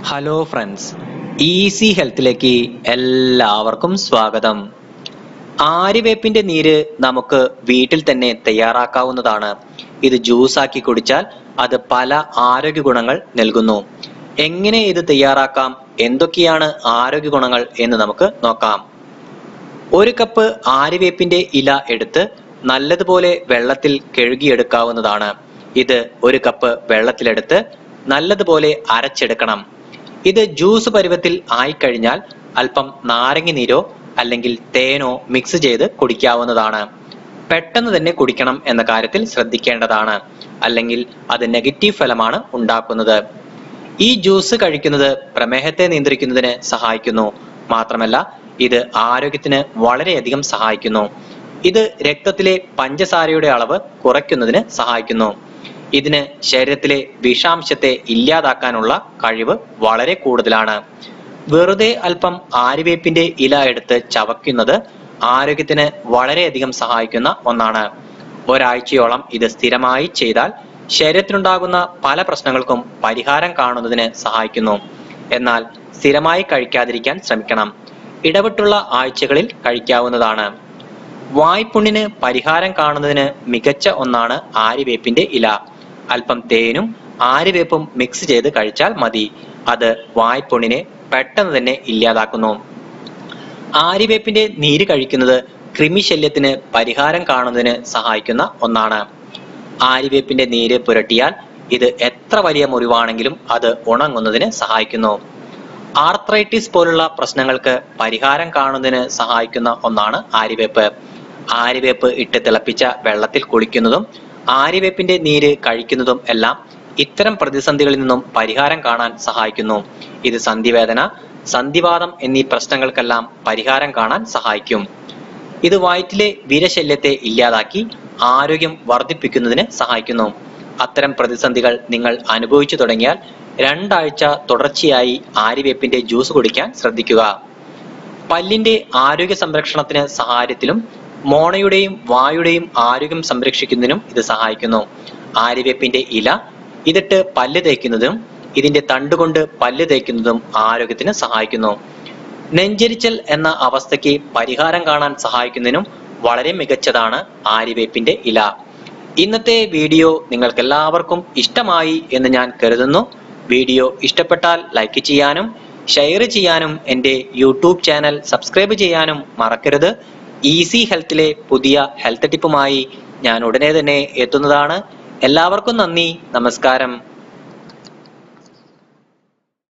hello friends easy ഹെൽത്തിലേക്ക് എല്ലാവർക്കും സ്വാഗതം ആര്യവേപ്പിന്റെ നീര് നമുക്ക് വീട്ടിൽ തന്നെ തയ്യാറാക്കാവുന്നതാണ് ഇത് ജ്യൂസാക്കി കുടിച്ചാൽ അത് പല ആരോഗ്യ ഗുണങ്ങൾ നൽകുന്നു എങ്ങനെ ഇത് തയ്യാറാക്കാം എന്തൊക്കെയാണ് ആരോഗ്യ ഗുണങ്ങൾ എന്ന് നമുക്ക് നോക്കാം ഒരു കപ്പ് ആര്യവേപ്പിന്റെ ഇല എടുത്ത് നല്ലതുപോലെ വെള്ളത്തിൽ കഴുകിയെടുക്കാവുന്നതാണ് ഇത് ഒരു കപ്പ് വെള്ളത്തിലെടുത്ത് നല്ലതുപോലെ അരച്ചെടുക്കണം ഇത് ജ്യൂസ് പരുവത്തിൽ ആയിക്കഴിഞ്ഞാൽ അല്പം നാരങ്ങ നീരോ അല്ലെങ്കിൽ തേനോ മിക്സ് ചെയ്ത് കുടിക്കാവുന്നതാണ് പെട്ടെന്ന് തന്നെ കുടിക്കണം എന്ന കാര്യത്തിൽ ശ്രദ്ധിക്കേണ്ടതാണ് അല്ലെങ്കിൽ അത് നെഗറ്റീവ് ഫലമാണ് ഉണ്ടാക്കുന്നത് ഈ ജ്യൂസ് കഴിക്കുന്നത് പ്രമേഹത്തെ നിയന്ത്രിക്കുന്നതിന് സഹായിക്കുന്നു മാത്രമല്ല ഇത് ആരോഗ്യത്തിന് വളരെയധികം സഹായിക്കുന്നു ഇത് രക്തത്തിലെ പഞ്ചസാരയുടെ അളവ് കുറയ്ക്കുന്നതിന് സഹായിക്കുന്നു ഇതിന് ശരീരത്തിലെ വിഷാംശത്തെ ഇല്ലാതാക്കാനുള്ള കഴിവ് വളരെ കൂടുതലാണ് വെറുതെ അല്പം ആര്യവേപ്പിന്റെ ഇല എടുത്ത് ചവയ്ക്കുന്നത് ആരോഗ്യത്തിന് വളരെയധികം സഹായിക്കുന്ന ഒന്നാണ് ഒരാഴ്ചയോളം ഇത് സ്ഥിരമായി ചെയ്താൽ ശരീരത്തിനുണ്ടാകുന്ന പല പ്രശ്നങ്ങൾക്കും പരിഹാരം കാണുന്നതിന് സഹായിക്കുന്നു എന്നാൽ സ്ഥിരമായി കഴിക്കാതിരിക്കാൻ ശ്രമിക്കണം ഇടവിട്ടുള്ള ആഴ്ചകളിൽ കഴിക്കാവുന്നതാണ് വായ്പുണ്ണിന് പരിഹാരം കാണുന്നതിന് മികച്ച ഒന്നാണ് ആര്യവേപ്പിന്റെ ഇല അല്പം തേനും ആര്യവേപ്പും മിക്സ് ചെയ്ത് കഴിച്ചാൽ മതി അത് വായ്പുണ്ണിനെ പെട്ടെന്ന് തന്നെ ഇല്ലാതാക്കുന്നു ആര്യവേപ്പിന്റെ നീര് കഴിക്കുന്നത് കൃമിശല്യത്തിന് പരിഹാരം കാണുന്നതിന് സഹായിക്കുന്ന ഒന്നാണ് ആര്യവേപ്പിന്റെ നീര് പുരട്ടിയാൽ ഇത് എത്ര വലിയ മുറിവാണെങ്കിലും അത് ഉണങ്ങുന്നതിന് സഹായിക്കുന്നു ആർത്രൈറ്റിസ് പോലുള്ള പ്രശ്നങ്ങൾക്ക് പരിഹാരം കാണുന്നതിന് സഹായിക്കുന്ന ഒന്നാണ് ആര്യവേപ്പ് ആര്യവേപ്പ് ഇട്ട് തിളപ്പിച്ച വെള്ളത്തിൽ കുളിക്കുന്നതും ആര്യവേപ്പിന്റെ നീര് കഴിക്കുന്നതും എല്ലാം ഇത്തരം പ്രതിസന്ധികളിൽ നിന്നും പരിഹാരം കാണാൻ സഹായിക്കുന്നു ഇത് സന്ധിവേദന സന്ധിവാദം എന്നീ പ്രശ്നങ്ങൾക്കെല്ലാം പരിഹാരം കാണാൻ സഹായിക്കും ഇത് വയറ്റിലെ വിരശല്യത്തെ ഇല്ലാതാക്കി ആരോഗ്യം വർദ്ധിപ്പിക്കുന്നതിന് സഹായിക്കുന്നു അത്തരം പ്രതിസന്ധികൾ നിങ്ങൾ അനുഭവിച്ചു തുടങ്ങിയാൽ രണ്ടാഴ്ച തുടർച്ചയായി ആര്യവേപ്പിന്റെ ജ്യൂസ് കുടിക്കാൻ ശ്രദ്ധിക്കുക പല്ലിന്റെ ആരോഗ്യ സംരക്ഷണത്തിന് സഹായത്തിലും മോണയുടെയും വായുടെയും ആരോഗ്യം സംരക്ഷിക്കുന്നതിനും ഇത് സഹായിക്കുന്നു ആര്യവേപ്പിന്റെ ഇല ഇതിട്ട് പല്ല് തേക്കുന്നതും ഇതിന്റെ തണ്ടുകൊണ്ട് പല്ല് തേക്കുന്നതും ആരോഗ്യത്തിന് സഹായിക്കുന്നു നെഞ്ചരിച്ചൽ എന്ന അവസ്ഥയ്ക്ക് പരിഹാരം കാണാൻ സഹായിക്കുന്നതിനും വളരെ മികച്ചതാണ് ആര്യവേപ്പിന്റെ ഇല ഇന്നത്തെ വീഡിയോ നിങ്ങൾക്ക് എല്ലാവർക്കും ഇഷ്ടമായി എന്ന് ഞാൻ കരുതുന്നു വീഡിയോ ഇഷ്ടപ്പെട്ടാൽ ലൈക്ക് ചെയ്യാനും ഷെയർ ചെയ്യാനും എൻ്റെ യൂട്യൂബ് ചാനൽ സബ്സ്ക്രൈബ് ചെയ്യാനും മറക്കരുത് ഈസി ഹെൽത്തിലെ പുതിയ ഹെൽത്ത് ടിപ്പുമായി ഞാൻ ഉടനെ തന്നെ എത്തുന്നതാണ് എല്ലാവർക്കും നന്ദി നമസ്കാരം